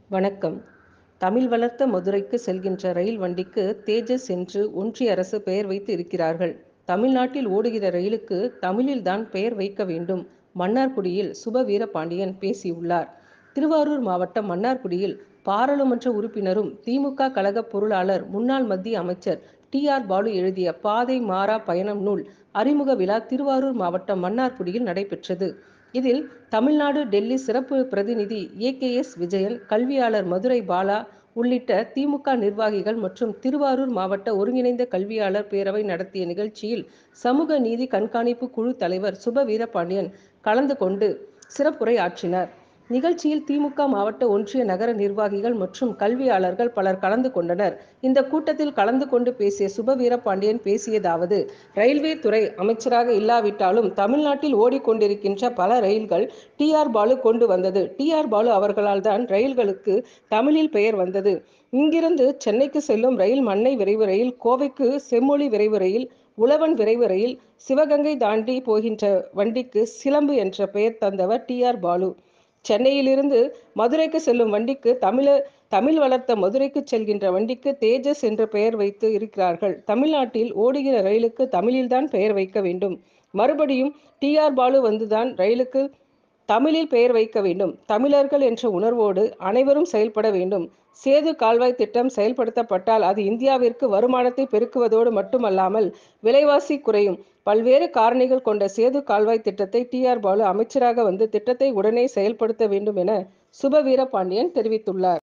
வணக்கம் தமிழ் வளர்த்த மதுரைக்கு செல்கின்ற ரயில் வண்டிக்கு தேஜஸ் என்று ஒன்றிய அரசு பெயர் வைத்து இருக்கிறார்கள் தமிழ்நாட்டில் ஓடுகிற ரயிலுக்கு தமிழில்தான் பெயர் வைக்க வேண்டும் மன்னார்குடியில் சுப வீரபாண்டியன் பேசியுள்ளார் திருவாரூர் மாவட்டம் மன்னார்குடியில் பாராளுமன்ற உறுப்பினரும் திமுக கழக பொருளாளர் முன்னாள் மத்திய அமைச்சர் டி ஆர் பாலு எழுதிய பாதை மாறா பயணம் நூல் அறிமுக விழா திருவாரூர் மாவட்டம் மன்னார்குடியில் நடைபெற்றது இதில் தமிழ்நாடு டெல்லி சிறப்பு பிரதிநிதி ஏ கே எஸ் விஜயன் கல்வியாளர் மதுரை பாலா உள்ளிட்ட திமுக நிர்வாகிகள் மற்றும் திருவாரூர் மாவட்ட ஒருங்கிணைந்த கல்வியாளர் பேரவை நடத்திய நிகழ்ச்சியில் சமூக நீதி கண்காணிப்பு குழு தலைவர் சுப வீரபாண்டியன் கலந்து கொண்டு சிறப்புரை ஆற்றினார் நிகழ்ச்சியில் திமுக மாவட்ட ஒன்றிய நகர நிர்வாகிகள் மற்றும் கல்வியாளர்கள் பலர் கலந்து கொண்டனர் இந்த கூட்டத்தில் கலந்து கொண்டு பேசிய சுப வீரபாண்டியன் பேசியதாவது ரயில்வே துறை அமைச்சராக இல்லாவிட்டாலும் தமிழ்நாட்டில் ஓடிக்கொண்டிருக்கின்ற பல ரயில்கள் டி ஆர் பாலு கொண்டு வந்தது டி ஆர் பாலு அவர்களால் தான் ரயில்களுக்கு தமிழில் பெயர் வந்தது இங்கிருந்து சென்னைக்கு செல்லும் ரயில் மண்ணை விரைவு ரயில் கோவைக்கு செம்மொழி விரைவு ரயில் உழவன் விரைவு ரயில் சிவகங்கை தாண்டி போகின்ற வண்டிக்கு சிலம்பு என்ற பெயர் தந்தவர் டி ஆர் பாலு சென்னையிலிருந்து மதுரைக்கு செல்லும் வண்டிக்கு தமிழ தமிழ் வளர்த்த மதுரைக்கு செல்கின்ற வண்டிக்கு தேஜஸ் என்று பெயர் வைத்து இருக்கிறார்கள் தமிழ்நாட்டில் ஓடுகிற ரயிலுக்கு தமிழில்தான் பெயர் வைக்க வேண்டும் மறுபடியும் டி ஆர் பாலு வந்துதான் ரயிலுக்கு தமிழில் பெயர் வைக்க வேண்டும் தமிழர்கள் என்ற உணர்வோடு அனைவரும் செயல்பட வேண்டும் சேது கால்வாய் திட்டம் செயல்படுத்தப்பட்டால் அது இந்தியாவிற்கு வருமானத்தை பெருக்குவதோடு மட்டுமல்லாமல் விலைவாசி குறையும் பல்வேறு காரணிகள் கொண்ட சேது கால்வாய் திட்டத்தை டி ஆர் பாலு அமைச்சராக வந்து திட்டத்தை உடனே செயல்படுத்த வேண்டும் என சுப வீரபாண்டியன் தெரிவித்துள்ளார்